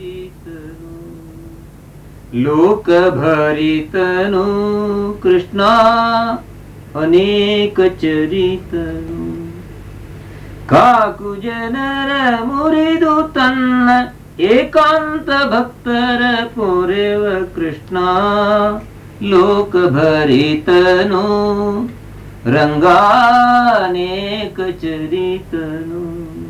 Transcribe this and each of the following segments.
ಚರಿತನು ಲೋಕ ಭರಿತನು ಕೃಷ್ಣ ಅನೇಕ ಚರಿತನು ಕಾಕು ಜನರ ಮುರಿದು ತನ್ನ ಏಕಾಂತ ಭಕ್ತರ ಪೊರೆವ ಕೃಷ್ಣ ಲೋಕ ಭರಿತನು ರಂಗಾನೇಕ ಚರಿತನು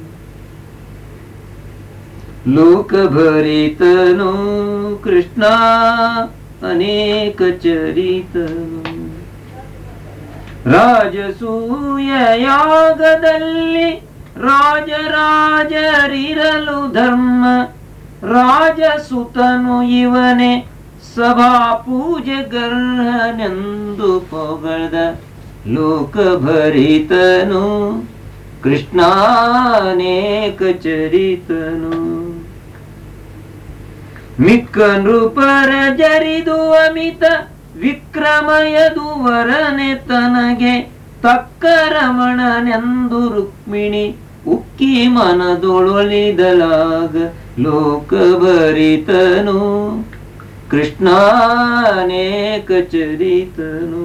ಲೋಕ ಭರಿತನು ಕೃಷ್ಣ ಅನೇಕ ಚರಿತನು ರಾಜಸೂಯ ಯಾಗದಲ್ಲಿ ರಾಜರಾಜರಿರಲು ಧರ್ಮ ರಾಜಸುತನು ಇವನೇ ಸಭಾ ಪೂಜೆ ಗರ್ಹನೆಂದು ಪೊಗಳ್ದ ಲೋಕಭರಿತನು ಕೃಷ್ಣಾನೇಕ ಚರಿತನು ಮಿಕ್ಕ ನೃಪರ ಜರಿದು ಅಮಿತ ವಿಕ್ರಮಯದು ವರನೆ ತನಗೆ ತಕ್ಕ ರಮಣನೆಂದು ರುಕ್ಮಿಣಿ ಉಕ್ಕಿ ಮನದೊಳೊಲಿದಲಾಗ ಲೋಕಭರಿತನು ಕೃಷ್ಣಾನೇಕ ಚರಿತನು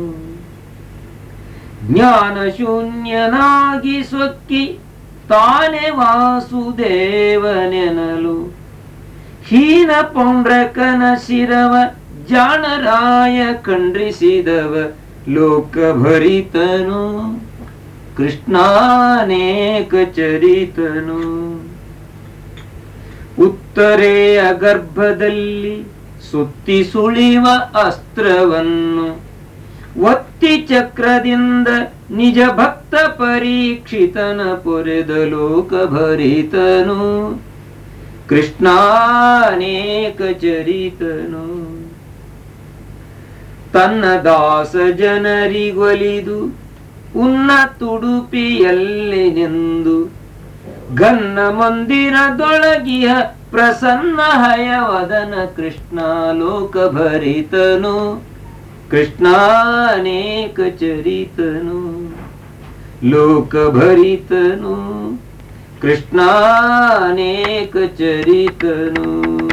ಜ್ಞಾನ ಶೂನ್ಯನಾಗಿ ಸೊಕ್ಕಿ ತಾನೆ ವಾಸುದೇವನೆನಲು ಹೀನ ಪೌಂಡ್ರಕನ ಶಿರವ ಜಾಣರಾಯ ಖಂಡ್ರಿಸಿದವ ಲೋಕಭರಿತನು ಕೃಷ್ಣಾನೇಕ ಚರಿತನು ಉತ್ತರೆಯ ಗರ್ಭದಲ್ಲಿ ಸುತ್ತಿ ಸುಳಿವ ಅಸ್ತ್ರವನ್ನು ಒತ್ತಿ ಚಕ್ರದಿಂದ ನಿಜ ಭಕ್ತ ಪರೀಕ್ಷಿತನ ಪೊರೆದ ಲೋಕಭರಿತನು ಕೃಷ್ಣಾನೇಕ ಚರಿತನು ತನ್ನ ದಾಸ ಜನರಿಗೊಲಿದು ಉನ್ನ ತುಡುಪಿಯಲ್ಲಿನೆಂದು ಗನ್ನ ಮಂದಿರದೊಳಗಿಯ ಪ್ರಸನ್ನ ಹಯವದನ ಕೃಷ್ಣ ಲೋಕಭರಿತನು ಕೃಷ್ಣಾನೇಕ ಚರಿತನು ಲೋಕಭರಿತನು ಕೃಷ್ಣಾನೇಕ ಚರಿತನು